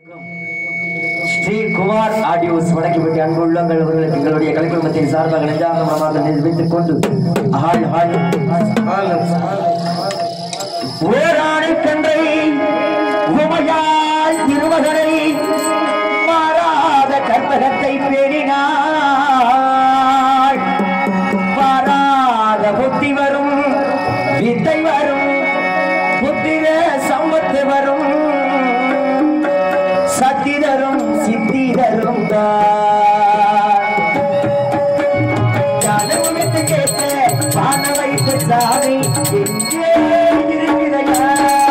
Sri Kumar audios வடக்கிப்பட்டி அன்பு உள்ளங்கள் அவர்களுக்கு எங்களுடைய கலைக்குழுமத்தின் சார்பாக நெஞ்சாங்க மனமாக வைத்துக் கொண்டு ஹால் ஹால் ஓராணி கன்றை உமையாள் திருமகனை மாறாத கற்பகத்தை பேணினாள் மாறாத புத்தி வரும் வித்தை வரும் புத்திர சம்பத்து வரும் சத்திதரும் சித்திதரும் தான் கேட்ட வான வைத்த சாமி எங்கே இருக்கிறையா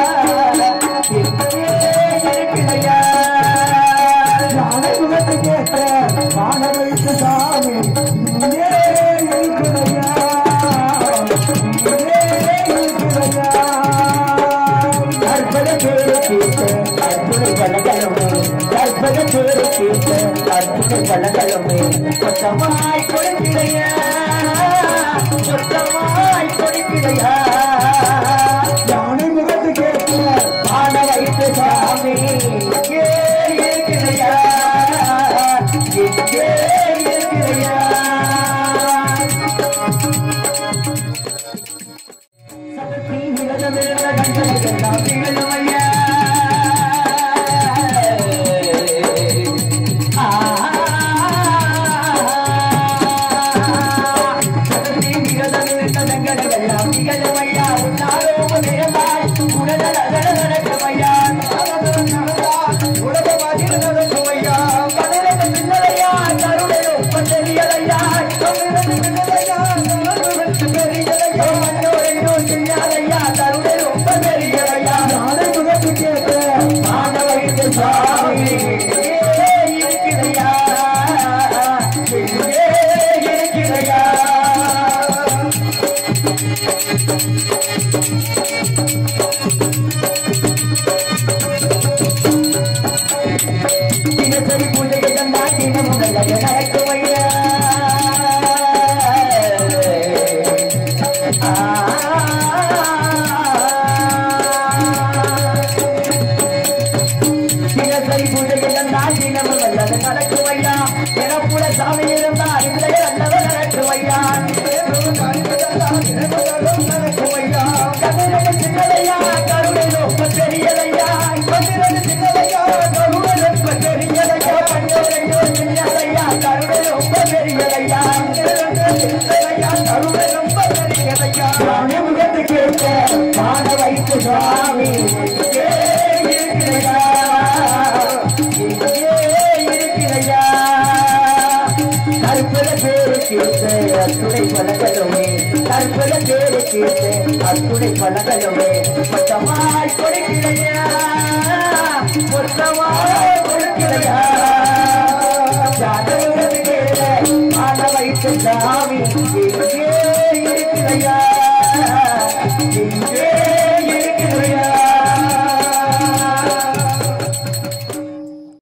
எங்கே இருக்கிறையா யானை முகத்தை கேட்ட வானவைத்து சாமி இங்கே இருக்கிறையா இங்கே இருக்கிறையா கற்பக பேரு கேட்ட அற்புத பலகலமே கற்பக பேரு கேட்ட அற்புத பலகலமே மொத்தமாய் கொடுக்கிறையா மொத்தமாய் கொடுக்கிறையா யானை முகத்தை கேட்ட ஆன வைத்த சாமி எங்கே இருக்கிறையா எங்கே இருக்கிறையா சதத்தி விரதமிருந்த கண்களுக்கெல்லாம் திகழுமையா. ஆ. சதத்தி விரதமிருந்த கண்களுக்கெல்லாம் திகழுமையா. உன்னாரோம நிறந்தாய் உடனட நடக்குமையா. உலகமாதிரி நடக்குமையா. பன்னிரண்டு பின்னலையா, கருணையோ பந்தெரியலையா. பன்னிரண்டு பின்னலையா, கருணையோ பெரியலையா. மன்னோரையோ செய்யாதையா, கருணையோ பந்தெரியலையா. யானை முகத்தை கேட்ட மாணவருக்கு சாமி எங்கே இருக்கிறையா? எங்கே இருக்கிறையா? தினசரி பூஜையை தந்தால் தினமும் நல்லது நடக்குமையா. தினசரி பூஜையை தந்தால் தினமும் நல்லது நடக்குமையா. எனக்குள்ள சாமி இருந்தால் இல்லை நல்லது நடக்குமையா. கதிரவன் சின்னதையா, கருணை ரொம்ப பெரியதையா. கதிரவன் சின்னதையா, கருணை ரொம்ப பெரியதையா. கண்ணோரையோ சின்னதையா, கருணை ரொம்ப பெரியதையா. கதிரவன் சின்னதையா, கருணை ரொம்ப பெரியதையா. சாமி முகத்து கேட்ட பாட வைத்து சுவாமி எங்கே இருக்கிறையா? எங்கே இருக்கிறையா? கற்பல பேரு கேட்ட அத்துணை பலகலுமே கற்பல பேரு கேட்ட அத்துணை பலகலுமே மொத்தமாய் கொடுக்கிறையா மொத்தமாய் கொடுக்கிறையா ஜாதகத்துக்கு ஆன வைத்த சாமி எங்கே